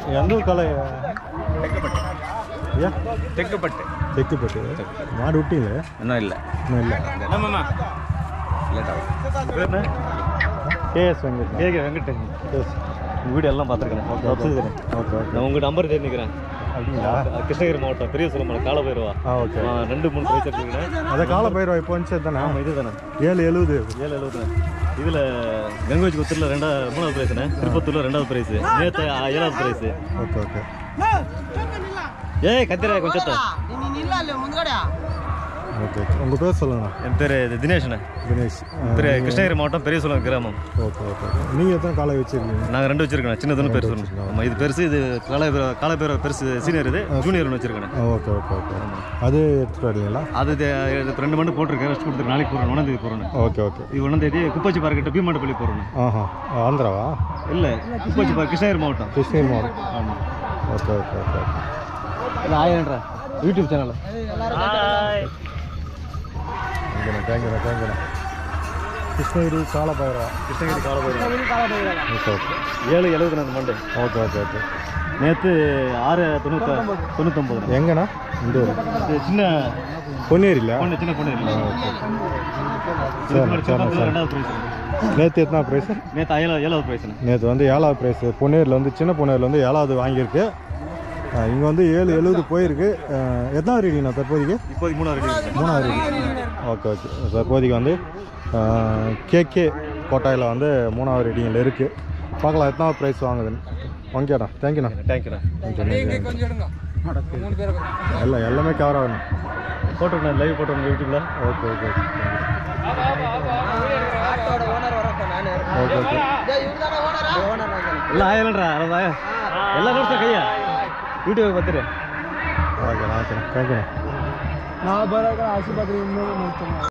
எந்த ஊர் கலை ஐயா தெக்குப்பட்டு தெக்குப்பட்டு மாடு விட்டீங்களே இன்னும் இல்லை இன்னும் இல்லை என்னம்மா லேட்டாகும் K S Venkat K K Venkat S உங்கள் வீடு எல்லாம் பார்த்துருக்கேன் ஓகே ஓகே ஓகே ஓகே நான் உங்கள் நம்பர் தெரிஞ்சுக்கிறேன் அப்படிங்களா கிருஷ்ணகிரி மாவட்டம் பெரிய சொல்லுமலை கால போயிடுவா ஆ ஓகே ரெண்டு மூணு பிரைஸ் எடுத்துக்கிறேன் அதை கால பயிர் இப்போ வந்துச்சு தானே ஆமாம் இது தானே ஏழு எழுபது ஏழு எழுபது இதில் கங்கோஜ் குத்தூரில் ரெண்டா மூணாவது ப்ரைஸ்ண்ணே திருப்பத்தூரில் ரெண்டாவது ப்ரைஸ் நேற்று ஏழாவது ப்ரைஸ் ஓகே ஓகே ஏய் கத்திர கொஞ்சம் ஓகே ஓகே உங்கள் பேர் சொல்லுங்கண்ணா என் பேர் தினேஷ்ண்ணே தினேஷ் பெரிய கிருஷ்ணகிரி மாவட்டம் பெரிய சொல்லம் கிராமம் ஓகே ஓகே நீங்கள் எத்தனை காலை வச்சுருக்கீங்க நாங்கள் ரெண்டு வச்சிருக்கோம் சின்னதுன்னு பெருசு ஒன்று ஆமாம் இது பெருசு இது காலை காலை பேர் பெருசு சீனியர் இது ஜூனியர் ஒன்று வச்சிருக்கேன் ஆ ஓகே ஓகே ஓகே அது எடுத்துகிட்டு வரீங்களா அது இது- இது ரெண்டு மணி போட்டிருக்கேன் ரெஸ்ட் கொடுத்துருக்கு நாளைக்கு போகிறேன் ஒன்றாம் தேதி போகிறேன் ஓகே ஓகே இது ஒன்றாம் தேதி குப்பாச்சி பார்க்கிட்ட பீமாண்டப்பள்ளி போகிறோம் ஆஹா ஆந்திராவா இல்லை குப்பாச்சி பார்க் கிருஷ்ணகிரி மாவட்டம் கிருஷ்ணகிரி மாவட்டம் ஆமாம் ஓகே ஓகே ஓகே ஓகே இல்லை ஆயிரம்ன்றா யூடியூப் சேனல் தேங்க்யூண்ணா தேங்க்யூண்ணா தேங்க்யூண்ணா கிருஷ்ணகிரி கால பயிரவா கிருஷ்ணகிரி காலை போகிறோம் ஓகே ஓகே ஏழு எழுபது நாலு மண்டே ஓகே ஓகே ஓகே நேற்று ஆறு தொண்ணூற்றி தொண்ணூத்தொம்பது எங்கண்ணா இந்த ஊர் இது சின்ன பொன்னேரியில் பொண்ணு சின்ன பொண்ணு இல்லை சரி சரி சரி ரெண்டாவது ப்ரைஸ் நேற்று எத்தனா ப்ரைஸு நேற்று ஏழாவது ஏழாவது ப்ரைஸ்ண்ணே நேற்று வந்து ஏழாவது ப்ரைஸு பொன்னேரியில் வந்து சின்ன பொன்னேரியில் வந்து ஏழாவது வாங்கியிருக்கு இங்கே வந்து ஏழு எழுபது போயிருக்கு அஹ், எத்தனாவது ரீடிங்ண்ணா தற்போதைக்கு இப்போதைக்கு மூணாவது ரெடி இருக்கு மூணாவது ரீடிங் ஓகே ஓகே தற்போதைக்கு வந்து கேகே கோட்டாயில் வந்து மூணாவது ரீடிங்கில் இருக்குது பார்க்கலாம் எத்தனாவது ப்ரைஸ் வாங்குதுன்னு வாங்கியாண்ணா தேங்க்யூண்ணா தேங்க்யூண்ணா எல்லாம் எல்லாமே கவர் ஆகணும் போட்டோண்ணா லைவ் போட்டோம் யூடியூப்ல okay okay okay okay okay எல்லாம் ஆயிரம்ன்றா அதான் எல்லாம் நோட்ஸா கையா யூடியூப் பார்த்துட்டு ஓகேண்ணா ஓகேண்ணா தேங்க்யூண்ணா